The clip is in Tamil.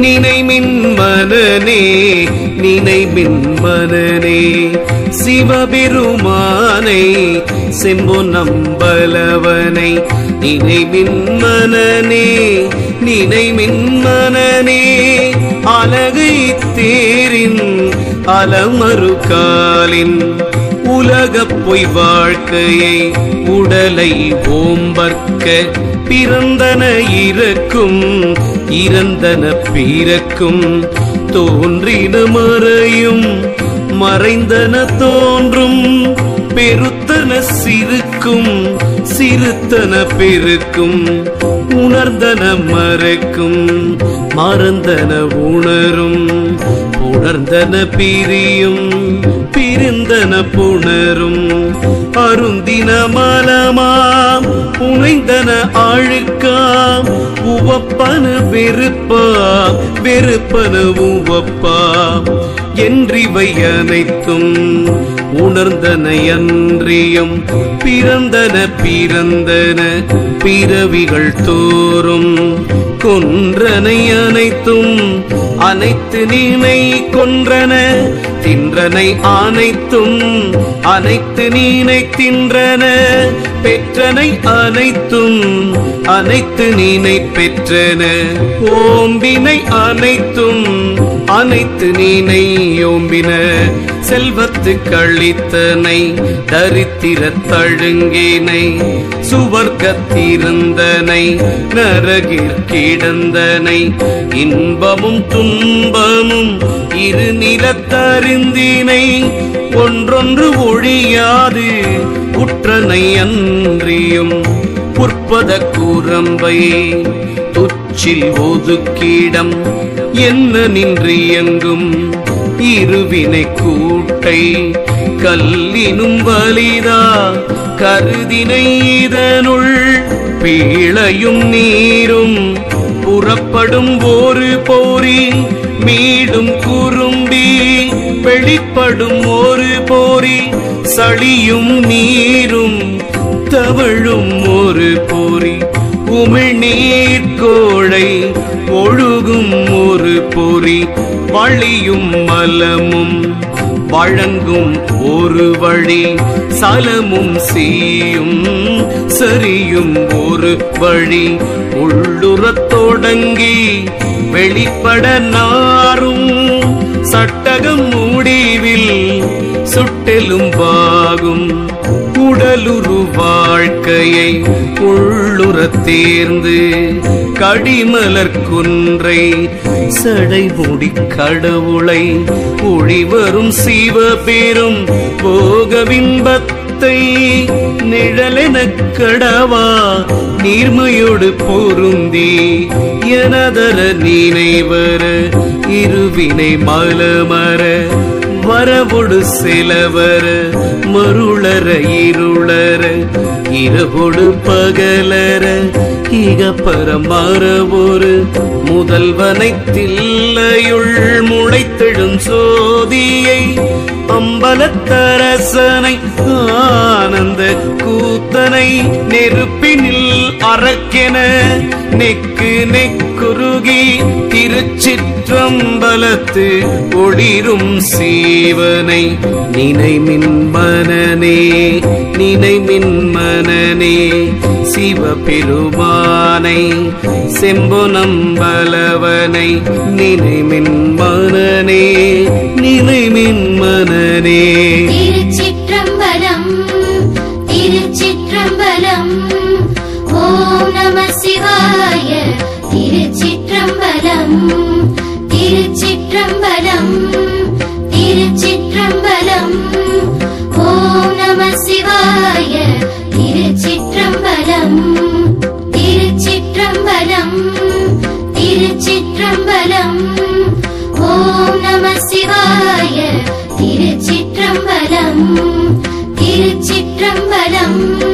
நினைமின் மனனே நினைமின் மனனே சிவபெருமானை செம்பு நம்பலவனை நினைமின் மனனே நினைமின் மனனே அழகை தேரின் அலமறு காலின் உலகப் பொய் வாழ்க்கையை உடலை ஓம்பற்க பிறந்தன இறக்கும் இறந்தன பிறக்கும் தோன்றின மறையும் மறைந்தன தோன்றும் பெருத்தன சிறுக்கும் சிறுத்தன பெருக்கும் உணர்ந்தன மறைக்கும் மறந்தன உணரும் உணர்ந்தன பிரியும் பிரிந்தன புணரும் அருந்தின மலமாம் புனைந்தன அழுக்காம் உவப்பன வெறுப்பாம் வெறுப்பன உவப்பாம் என்றிவை அனைத்தும் உணர்ந்தன அன்றியும் பிறந்தன பிறந்தன பிறவிகள் தோறும் கொன்றனை அனைத்தும் அனைத்து நீனை கொன்றன தின்றனை அனைத்தும் அனைத்து நீனை தின்றன பெற்றனை அனைத்தும் அனைத்து நீனை பெற்றன ஓம்பினை அனைத்தும் அனைத்து நீனை ஓம்பின செல்வத்து கழித்தனை தரித்திர தழுங்கினை சுவர்க்கத்திருந்தனை நரகில் கிடந்தனை இன்பமும் துன்பமும் இரு நிலத்தறிந்தினை ஒன்றொன்று ஒழியாது உற்றனை அன்றியும் புற்பத கூரம்பை துச்சில் ஒதுக்கிடம் என்ன நின்று இயங்கும் இருவினை கூட்டை கல்லினும் வலிதா கருதினை இதனுள் பீழையும் நீரும் புறப்படும் ஒரு போரி மீடும் குறும்பி வெளிப்படும் ஒரு போரி சளியும் நீரும் தவழும் ஒரு போரி உமிழ்நீர் கோழை ஒழுகும் ஒரு பொறி வழியும் மலமும் வழங்கும் ஒரு வழி சலமும் சீயும் சரியும் ஒரு வழி உள்ளுறத் தொடங்கி வெளிப்பட நாரும் சட்டகம் முடிவில் சுட்டெலும் பாகும் உடலுரு வாழ்க்கையை உள்ளுறத் தேர்ந்து கடிமலர் குன்றை சடைமுடி கடவுளை ஒளிவரும் சிவபெரும் போகவின்பத்தை நிழலெனக் கடவா நீர்மையோடு பொருந்தி எனதர நினைவர இருவினை மலமர வரவொடு சிலவர மருளர இருளர இரவொடு பகலர இகப்பர மரவொரு முதல்வனை தில்லையுள் முளைத்தெழும் சோதியை அம்பலத்தரசனை ஆனந்த கூத்தனை நெருப்பினில் அறக்கென நெக்கு நெக்குருகி திருச்சிற்றம்பலத்து ஒளிரும் சீவனை நினைமின் மனனே நினைமின் மனனே சிவபெருமானை செம்புனம்பலவனை நினைமின் மனனே நினைமின் மனனே திருச்சிற்றம்பலம் திருச்சிற்றம்பலம் ஓம் நம சிவாய திருச்சிற்றம்பலம் திருச்சிற்றம்பலம் திருச்சிற்றம்பலம் ஓம் நம சிவாய திருச்சிற்றம்பலம் திருச்சிற்றம்பலம் திருச்சிற்றம்பலம் ஓம் நம சிவாய திருச்சிற்றம்பலம் திருச்சிற்றம்பலம்